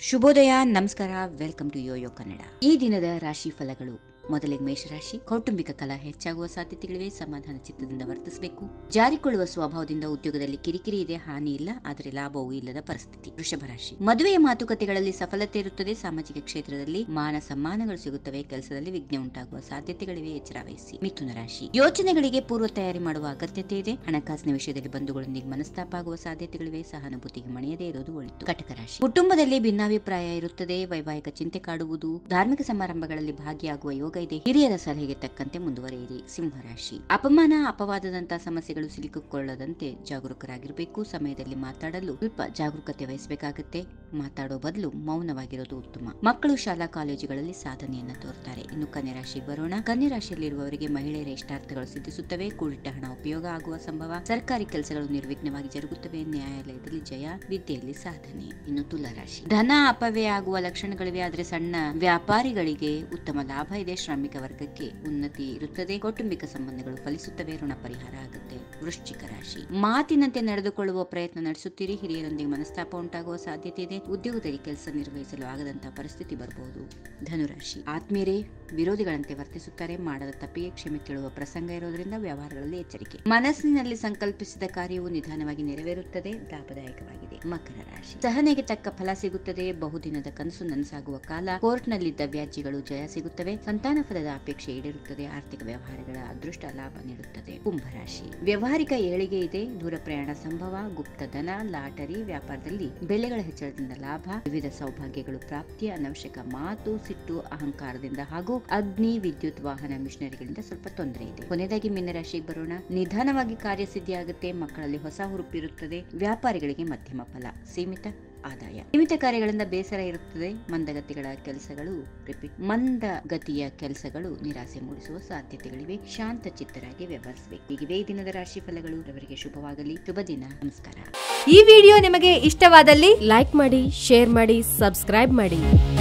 ಶುಭೋದಯ ನಮಸ್ಕಾರ welcome to Yoyo Kannada ಈ ದಿನದ ರಾಶಿ ಫಲಗಳು ಮೊದಲಿಗೆ ಮೇಷರಾಶಿ ಕೌಟುಂಬಿಕ ಕಲಹ ಹೆಚ್ಚಾಗುವ ಸಾಧ್ಯತೆಗಳಿವೆ ಸಮಾಧಾನ ಚಿತ್ತದಿಂದ ವರ್ತಿಸಬೇಕು ಜಾರಿಕೊಳ್ಳುವ ಸ್ವಭಾವದಿಂದ ಉದ್ಯೋಗದಲ್ಲಿ ಕಿರಿಕಿರಿ ಇದೆ ಹಾನಿ ಇಲ್ಲ ಆದರೆ ಲಾಭವೂ ಇಲ್ಲದ ಪರಿಸ್ಥಿತಿ ವೃಷಭ ರಾಶಿ ಮದುವೆಯ ಮಾತುಕತೆಗಳಲ್ಲಿ ಸಫಲತೆ ಇರುತ್ತದೆ ಸಾಮಾಜಿಕ ಕ್ಷೇತ್ರದಲ್ಲಿ ಮಾನ ಸಮ್ಮಾನಗಳು ಸಿಗುತ್ತವೆ ಕೆಲಸದಲ್ಲಿ ವಿಘ್ನ ಉಂಟಾಗುವ ಸಾಧ್ಯತೆಗಳಿವೆ ಎಚ್ಚರ ವಹಿಸಿ ಮಿಥುನ ರಾಶಿ ಯೋಚನೆಗಳಿಗೆ ಪೂರ್ವ ತಯಾರಿ ಮಾಡುವ ಅಗತ್ಯತೆ ಇದೆ ಹಣಕಾಸಿನ ವಿಷಯದಲ್ಲಿ ಬಂಧುಗಳೊಂದಿಗೆ ಮನಸ್ತಾಪ ಆಗುವ ಸಾಧ್ಯತೆಗಳಿವೆ ಸಹಾನುಭೂತಿಗೆ ಮಣಿಯದೇ ಇರೋದು ಒಳಿತು ಕಟಕ ರಾಶಿ ಕುಟುಂಬದಲ್ಲಿ ಭಿನ್ನಾಭಿಪ್ರಾಯ ಇರುತ್ತದೆ ವೈವಾಹಿಕ ಚಿಂತೆ ಕಾಡುವುದು ಧಾರ್ಮಿಕ ಸಮಾರಂಭಗಳಲ್ಲಿ ಭಾಗಿಯಾಗುವ ಯೋಗ ಇದೆ ಹಿರಿಯರ ಸಲಹೆಗೆ ತಕ್ಕಂತೆ ಮುಂದುವರಿಯಿರಿ ಸಿಂಹರಾಶಿ ಅಪಮಾನ ಅಪವಾದದಂತಹ ಸಮಸ್ಯೆಗಳು ಸಿಲುಕಿಕೊಳ್ಳದಂತೆ ಜಾಗರೂಕರಾಗಿರಬೇಕು ಸಮಯದಲ್ಲಿ ಮಾತಾಡಲು ಸ್ವಲ್ಪ ಜಾಗರೂಕತೆ ವಹಿಸಬೇಕಾಗುತ್ತೆ ಮಾತಾಡೋ ಬದಲು ಮೌನವಾಗಿರೋದು ಉತ್ತಮ ಮಕ್ಕಳು ಶಾಲಾ ಕಾಲೇಜುಗಳಲ್ಲಿ ಸಾಧನೆಯನ್ನ ತೋರ್ತಾರೆ ಇನ್ನು ಕನ್ಯಾ ರಾಶಿಗೆ ಬರೋಣ ಕನ್ಯಾ ರಾಶಿಯಲ್ಲಿರುವವರಿಗೆ ಮಹಿಳೆಯರ ಇಷ್ಟಾರ್ಥಗಳು ಸಿದ್ಧಿಸುತ್ತವೆ ಕೂಡಿಟ್ಟ ಹಣ ಉಪಯೋಗ ಆಗುವ ಸಂಭವ ಸರ್ಕಾರಿ ಕೆಲಸಗಳು ನಿರ್ವಿಘ್ನವಾಗಿ ಜರುಗುತ್ತವೆ ನ್ಯಾಯಾಲಯದಲ್ಲಿ ಜಯ ವಿದ್ಯೆಯಲ್ಲಿ ಸಾಧನೆ ಇನ್ನು ತುಲಾ ರಾಶಿ ಧನ ಅಪವ್ಯಯ ಆಗುವ ಲಕ್ಷಣಗಳಿವೆ ಆದರೆ ಸಣ್ಣ ವ್ಯಾಪಾರಿಗಳಿಗೆ ಉತ್ತಮ ಲಾಭ ಇದೆ ಶ್ರಮಿಕ ವರ್ಗಕ್ಕೆ ಉನ್ನತಿ ಇರುತ್ತದೆ ಕೌಟುಂಬಿಕ ಸಂಬಂಧಗಳು ಫಲಿಸುತ್ತವೆ ಋಣ ಪರಿಹಾರ ಆಗುತ್ತೆ ವೃಶ್ಚಿಕ ರಾಶಿ ಮಾತಿನಂತೆ ನಡೆದುಕೊಳ್ಳುವ ಪ್ರಯತ್ನ ನಡೆಸುತ್ತೀರಿ ಹಿರಿಯರೊಂದಿಗೆ ಮನಸ್ತಾಪ ಉಂಟಾಗುವ ಸಾಧ್ಯತೆ ಇದೆ ಉದ್ಯೋಗದಲ್ಲಿ ಕೆಲಸ ನಿರ್ವಹಿಸಲು ಆಗದಂತಹ ಪರಿಸ್ಥಿತಿ ಬರಬಹುದು ಧನುರಾಶಿ ಆತ್ಮೀಯರೇ ವಿರೋಧಿಗಳಂತೆ ವರ್ತಿಸುತ್ತಾರೆ ಮಾಡದ ತಪ್ಪಿಗೆ ಕ್ಷಮೆ ಕೇಳುವ ಪ್ರಸಂಗ ಇರೋದ್ರಿಂದ ವ್ಯವಹಾರಗಳಲ್ಲಿ ಎಚ್ಚರಿಕೆ ಮನಸ್ಸಿನಲ್ಲಿ ಸಂಕಲ್ಪಿಸಿದ ಕಾರ್ಯವು ನಿಧಾನವಾಗಿ ನೆರವೇರುತ್ತದೆ ಲಾಭದಾಯಕವಾಗಿದೆ ಮಕರ ರಾಶಿ ಸಹನೆಗೆ ತಕ್ಕ ಫಲ ಸಿಗುತ್ತದೆ ಬಹುದಿನದ ಕನಸು ನನಸಾಗುವ ಕಾಲ ಕೋರ್ಟ್ನಲ್ಲಿದ್ದ ವ್ಯಾಜ್ಯಗಳು ಜಯ ಸಿಗುತ್ತವೆ ಸಂತಾನ ಫಲದ ಅಪೇಕ್ಷೆ ಈಡೇರುತ್ತದೆ ಆರ್ಥಿಕ ವ್ಯವಹಾರಗಳ ಅದೃಷ್ಟ ಲಾಭ ನೀಡುತ್ತದೆ ಕುಂಭರಾಶಿ ವ್ಯವಹಾರಿಕ ಏಳಿಗೆ ಇದೆ ದೂರ ಪ್ರಯಾಣ ಸಂಭವ ಗುಪ್ತ ಧನ ಲಾಟರಿ ವ್ಯಾಪಾರದಲ್ಲಿ ಬೆಲೆಗಳ ಹೆಚ್ಚಳದಿಂದ ಲಾಭ ವಿವಿಧ ಸೌಭಾಗ್ಯಗಳು ಪ್ರಾಪ್ತಿ ಅನವಶ್ಯಕ ಮಾತು ಸಿಟ್ಟು ಅಹಂಕಾರದಿಂದ ಹಾಗೂ ಅಗ್ನಿ ವಿದ್ಯುತ್ ವಾಹನ ಮಿಷನರಿಗಳಿಂದ ಸ್ವಲ್ಪ ತೊಂದರೆ ಇದೆ ಕೊನೆಯದಾಗಿ ಮೀನರಾಶಿಗೆ ಬರೋಣ ನಿಧಾನವಾಗಿ ಕಾರ್ಯಸಿದ್ಧಿ ಆಗುತ್ತೆ ಮಕ್ಕಳಲ್ಲಿ ಹೊಸ ಹುರುಪಿರುತ್ತದೆ ವ್ಯಾಪಾರಿಗಳಿಗೆ ಮಧ್ಯಮ ಫಲ ಸೀಮಿತ ಆದಾಯ ಸೀಮಿತ ಕಾರ್ಯಗಳಿಂದ ಬೇಸರ ಇರುತ್ತದೆ ಮಂದಗತಿಗಳ ಕೆಲಸಗಳು ರಿಪೀಟ್ ಮಂದಗತಿಯ ಕೆಲಸಗಳು ನಿರಾಸೆ ಮೂಡಿಸುವ ಸಾಧ್ಯತೆಗಳಿವೆ ಶಾಂತ ಚಿತ್ತರಾಗಿ ವ್ಯವಹರಿಸಬೇಕು ಹೀಗಿವೆ ಈ ದಿನದ ರಾಶಿ ಫಲಗಳು ಅವರಿಗೆ ಶುಭವಾಗಲಿ ಶುಭ ದಿನ ನಮಸ್ಕಾರ ಈ ವಿಡಿಯೋ ನಿಮಗೆ ಇಷ್ಟವಾದಲ್ಲಿ ಲೈಕ್ ಮಾಡಿ ಶೇರ್ ಮಾಡಿ ಸಬ್ಸ್ಕ್ರೈಬ್ ಮಾಡಿ